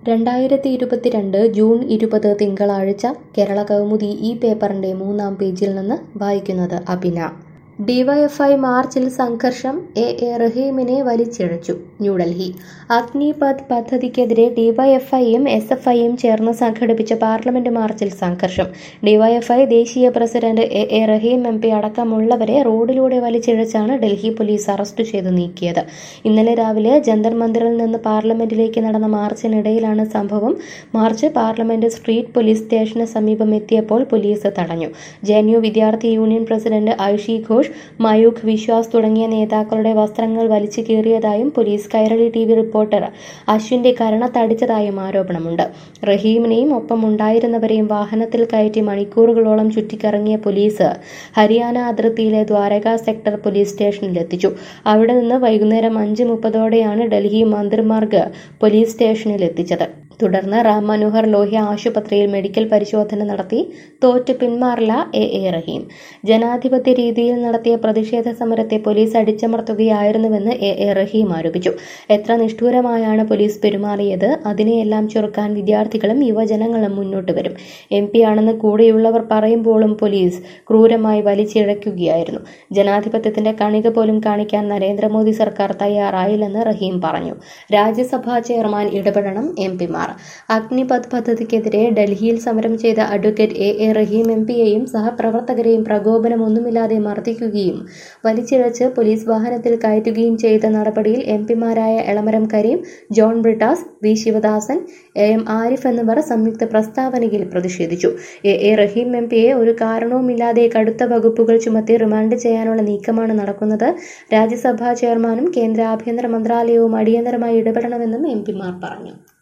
രണ്ടായിരത്തി ഇരുപത്തിരണ്ട് ജൂൺ ഇരുപത് തിങ്കളാഴ്ച കേരള കൗമുദി ഈ പേപ്പറിന്റെ മൂന്നാം പേജിൽ നിന്ന് വായിക്കുന്നത് അഭിന ഡിവൈഎഫ്ഐ മാർച്ചിൽ സംഘർഷം എ എ റഹീമിനെ വലിച്ചിഴച്ചു ന്യൂഡൽഹി അഗ്നിപഥ് പദ്ധതിക്കെതിരെ ഡിവൈഎഫ്ഐയും എസ് എഫ് ഐയും ചേർന്ന് സംഘടിപ്പിച്ച പാർലമെന്റ് മാർച്ചിൽ സംഘർഷം ഡിവൈഎഫ്ഐ ദേശീയ president A A Rahim M P അടക്കമുള്ളവരെ റോഡിലൂടെ വലിച്ചിഴച്ചാണ് ഡൽഹി പോലീസ് അറസ്റ്റ് ചെയ്ത് നീക്കിയത് ഇന്നലെ രാവിലെ ജന്തർ മന്ദിറിൽ നിന്ന് പാർലമെന്റിലേക്ക് നടന്ന മാർച്ചിനിടയിലാണ് സംഭവം മാർച്ച് പാർലമെന്റ് സ്ട്രീറ്റ് പോലീസ് സ്റ്റേഷന് സമീപം എത്തിയപ്പോൾ പോലീസ് തടഞ്ഞു ജെ എൻ യു വിദ്യാർത്ഥി യൂണിയൻ പ്രസിഡന്റ് ഐഷി ഘോഷ് മയൂഖ് വിശ്വാസ് തുടങ്ങിയ നേതാക്കളുടെ വസ്ത്രങ്ങൾ വലിച്ചു കീറിയതായും police Kairali T V reporter അശ്വിന്റെ കരണത്തടിച്ചതായും ആരോപണമുണ്ട് റഹീമിനെയും ഒപ്പമുണ്ടായിരുന്നവരെയും വാഹനത്തിൽ കയറ്റി മണിക്കൂറുകളോളം ചുറ്റിക്കറങ്ങിയ പോലീസ് ഹരിയാന അതിർത്തിയിലെ ദ്വാരക സെക്ടർ പോലീസ് സ്റ്റേഷനിലെത്തിച്ചു അവിടെ നിന്ന് വൈകുന്നേരം അഞ്ച് മുപ്പതോടെയാണ് ഡൽഹി മന്ത്രിമാർഗ് പോലീസ് സ്റ്റേഷനിൽ എത്തിച്ചത് തുടർന്ന് റാം മനോഹർ ലോഹ്യ ആശുപത്രിയിൽ മെഡിക്കൽ പരിശോധന നടത്തി തോറ്റ് പിന്മാറില്ല എ എ റഹീം ജനാധിപത്യ രീതിയിൽ നടത്തിയ പ്രതിഷേധ സമരത്തെ പോലീസ് അടിച്ചമർത്തുകയായിരുന്നുവെന്ന് എ എ റഹീം ആരോപിച്ചു എത്ര നിഷ്ഠൂരമായാണ് പോലീസ് പെരുമാറിയത് അതിനെയെല്ലാം ചെറുക്കാൻ വിദ്യാർത്ഥികളും യുവജനങ്ങളും മുന്നോട്ട് വരും എം പി ആണെന്ന് കൂടെയുള്ളവർ പറയുമ്പോഴും പോലീസ് ക്രൂരമായി വലിച്ചിഴയ്ക്കുകയായിരുന്നു ജനാധിപത്യത്തിന്റെ കണിക പോലും കാണിക്കാൻ നരേന്ദ്രമോദി സർക്കാർ തയ്യാറായില്ലെന്ന് റഹീം പറഞ്ഞു രാജ്യസഭാ ചെയർമാൻ ഇടപെടണം എം പിമാർ അഗ്നിപഥ് പദ്ധതിക്കെതിരെ ഡൽഹിയിൽ സമരം ചെയ്ത advocate A A Rahim M പിയെയും സഹപ്രവർത്തകരെയും പ്രകോപനമൊന്നുമില്ലാതെ മർദ്ദിക്കുകയും വലിച്ചിഴച്ച് പോലീസ് വാഹനത്തിൽ കയറ്റുകയും ചെയ്ത നടപടിയിൽ എം പിമാരായ Elamaram Kareem John Brittas V Sivadasan A M Arif എന്നിവർ സംയുക്ത പ്രസ്താവനയിൽ പ്രതിഷേധിച്ചു എ എ റഹീം എം പിയെ ഒരു കാരണവുമില്ലാതെ കടുത്ത വകുപ്പുകൾ ചുമത്തി റിമാൻഡ് ചെയ്യാനുള്ള നീക്കമാണ് നടക്കുന്നത് രാജ്യസഭാ ചെയർമാനും കേന്ദ്ര ആഭ്യന്തര മന്ത്രാലയവും അടിയന്തരമായി ഇടപെടണമെന്നും എം പിമാർ പറഞ്ഞു